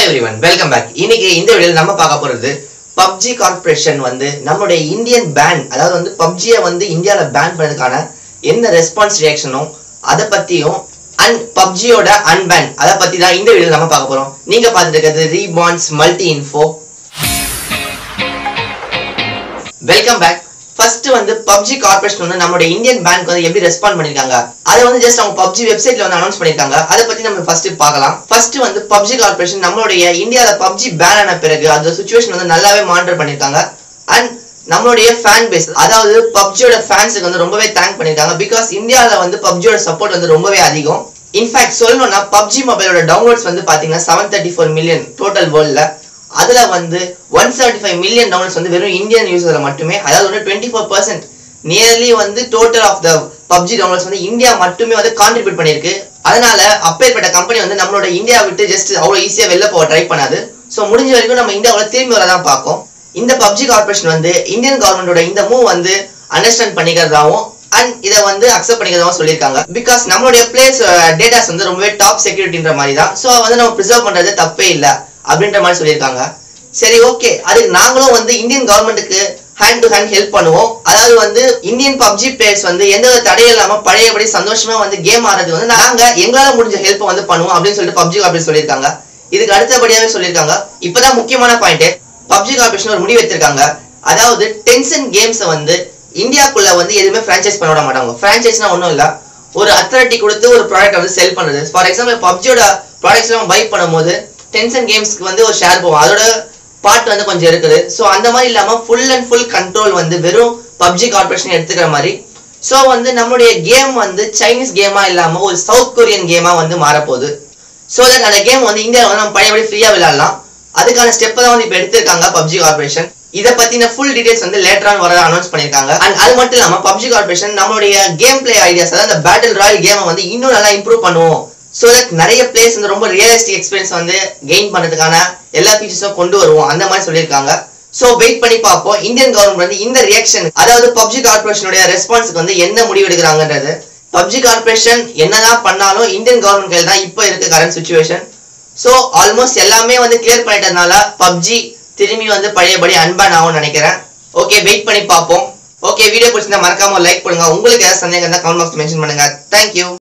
everyone welcome back இன்னைக்கு இந்த வீடியோல நம்ம பார்க்க போறது பப்ஜி கார்ப்பரேஷன் வந்து நம்மளுடைய இந்தியன் பேன் அதாவது வந்து பப்ஜியை வந்து இந்தியால பேன் பண்ணதுக்கான என்ன ரெஸ்பான்ஸ் ரியாக்ஷனும் அதை பத்தியும் அண்ட் பப்ஜியோட அன்பேன் அதை பத்தி தான் இந்த வீடியோல நம்ம பார்க்க போறோம் நீங்க பார்த்துட்டு இருக்கிறது ரீபான்ஸ் multi info welcome back first வந்து பப்ஜி கார்பரேஷன் வந்து நம்மளுடைய இந்தியன் பேங்க் வந்து எப்படி ரெஸ்பாண்ட் பண்ணிருக்காங்க அதை வந்து ஜஸ்ட் அவங்க பப்ஜி வெப்சைட்ல வந்து அனௌன்ஸ் பண்ணிருக்காங்க அதை பத்தி நம்ம ஃபர்ஸ்ட் பார்க்கலாம் ஃபர்ஸ்ட் வந்து பப்ஜி கார்பரேஷன் நம்மளுடைய இந்தியால பப்ஜி பேன் ஆன பிறகு அந்த சுச்சுவேஷன் வந்து நல்லாவே மானிட்டர் பண்ணிருக்காங்க அண்ட் நம்மளுடைய ஃபேன் பேஸ் அதாவது பப்ஜியோட ஃபேன்ஸுக்கு வந்து ரொம்பவே தேங்க் பண்ணிருக்காங்க பிகாஸ் இந்தியால வந்து பப்ஜியோட சப்போர்ட் வந்து ரொம்பவே அதிகம் இன்ஃபேக்ட் சொல்லணும்னா பப்ஜி மொபைலோட டவுன்லோட்ஸ் வந்து பாத்தீங்கன்னா seven thirty four million total வேர்ல்ட்ல அதுல வந்து one seventy five million downloads வந்து வெறும் இந்தியன் யூசர்ல மட்டுமே அதாவது வந்து டுவெண்ட்டி ஃபோர் பர்சன்ட் நியர்லி வந்து total of the PUBG downloads வந்து இந்தியா மட்டுமே வந்து கான்ட்ரிபியூட் பண்ணிருக்கு அதனால அப்பேற்பட்ட கம்பெனி வந்து நம்மளோட இந்தியா விட்டு ஜஸ்ட் அவ்வளோ ஈஸியா வெளில போக ட்ரை பண்ணாது ஸோ முடிஞ்ச வரைக்கும் நம்ம இந்தியாவில் திரும்பி வரதான் பார்க்கும் இந்த பப்ஜி கார்பரேஷன் வந்து இந்தியன் கவர்மெண்டோட இந்த மூவ் வந்து அண்டர்ஸ்டாண்ட் பண்ணிக்கிறதாவும் அண்ட் இதை வந்து அக்செப்ட் பண்ணிக்கிறதாவும் சொல்லியிருக்காங்க பிகாஸ் நம்மளுடைய பிளேஸ் டேட்டாஸ் வந்து ரொம்பவே டாப் செக்யூரிட்டின்ற மாதிரி தான் ஸோ வந்து நம்ம ப்ரிசர்வ் பண்றது தப்பே இல்லை அப்படின்ற மாதிரி சொல்லியிருக்காங்க சரி ஓகே அதுக்கு நாங்களும் வந்து இந்தியன் கவர்மெண்ட்டுக்கு ஹேண்ட் டு ஹேண்ட் ஹெல்ப் பண்ணுவோம் அதாவது வந்து இந்தியன் பப்ஜி பிளேயர்ஸ் வந்து எந்த ஒரு தடையும் இல்லாம பழையபடி சந்தோஷமா வந்து கேம் ஆடுறது வந்து நாங்க எங்களால முடிஞ்ச ஹெல்ப் வந்து பண்ணுவோம் அப்படின்னு சொல்லிட்டு பப்ஜி கார்பரேஷன் சொல்லியிருக்காங்க இதுக்கு அடுத்தபடியாவே சொல்லியிருக்காங்க இப்பதான் முக்கியமான பாயிண்ட் பப்ஜி கார்பரேஷன் ஒரு முடிவு எடுத்திருக்காங்க அதாவது டென்சன் கேம்ஸை வந்து இந்தியாக்குள்ள வந்து எதுவுமே ஃப்ரான்ச்சைஸ் பண்ண விட மாட்டாங்க ஃப்ரான்ச்சைஸ்னா ஒன்றும் இல்லை ஒரு அத்தாரிட்டி கொடுத்து ஒரு ப்ராடக்ட் வந்து செல் பண்ணுறது ஃபார் எக்ஸாம்பிள் பப்ஜியோட ப்ராடக்ட்ஸ் நம்ம பை பண்ணும்போது டென்சன் கேம்ஸ்க்கு வந்து ஒரு ஷேர் போகும் அதோட பார்ட் வந்து கொஞ்சம் இருக்குது ஸோ அந்த மாதிரி இல்லாமல் ஃபுல் அண்ட் ஃபுல் கண்ட்ரோல் வந்து வெறும் பப்ஜி கார்பரேஷன் எடுத்துக்கிற மாதிரி ஸோ வந்து நம்மளுடைய கேம் வந்து சைனீஸ் கேமா இல்லாமல் ஒரு சவுத் கொரியன் கேமா வந்து மாறப்போகுது ஸோ தட் அந்த கேம் வந்து இந்தியாவில் வந்து நம்ம பழையபடி ஃப்ரீயாக விளையாடலாம் அதுக்கான ஸ்டெப்பை தான் வந்து இப்போ எடுத்திருக்காங்க பப்ஜி கார்பரேஷன் இதை பத்தின ஃபுல் டீடைல்ஸ் வந்து லேட்டரான வர அனௌன்ஸ் பண்ணிருக்காங்க அண்ட் அது மட்டும் இல்லாம பப்ஜி கார்பரேஷன் நம்மளுடைய கேம் பிளே ஐடியாஸ் அதாவது அந்த பேட்டில் ராயல் கேமை வந்து இன்னும் நல்லா இம்ப்ரூவ் பண்ணுவோம் ஸோ தட் நிறைய பிளேஸ் வந்து ரொம்ப ரியலிஸ்டிக் எக்ஸ்பீரியன்ஸ் வந்து கெயின் பண்ணதுக்கான எல்லா ஃபீச்சர்ஸும் கொண்டு வருவோம் அந்த மாதிரி சொல்லியிருக்காங்க ஸோ வெயிட் பண்ணி பார்ப்போம் இந்தியன் கவர்மெண்ட் வந்து இந்த ரியாக்ஷன் அதாவது பப்ஜி கார்பரேஷனுடைய ரெஸ்பான்ஸுக்கு வந்து என்ன முடிவு எடுக்கிறாங்கன்றது பப்ஜி கார்பரேஷன் என்னதான் பண்ணாலும் இந்தியன் கவர்மெண்ட் கையில் தான் இப்போ இருக்க கரண்ட் சுச்சுவேஷன் ஸோ ஆல்மோஸ்ட் எல்லாமே வந்து கிளியர் பண்ணிட்டதுனால பப்ஜி திரும்பி வந்து பழையபடி அன்பேன் ஆகும்னு நினைக்கிறேன் ஓகே வெயிட் பண்ணி பார்ப்போம் ஓகே வீடியோ பிடிச்சிருந்தா மறக்காம லைக் பண்ணுங்க உங்களுக்கு ஏதாவது சந்தேகம் இருந்தால் கமெண்ட் பாக்ஸ் மென்ஷன் பண்ணுங்க தேங்க்யூ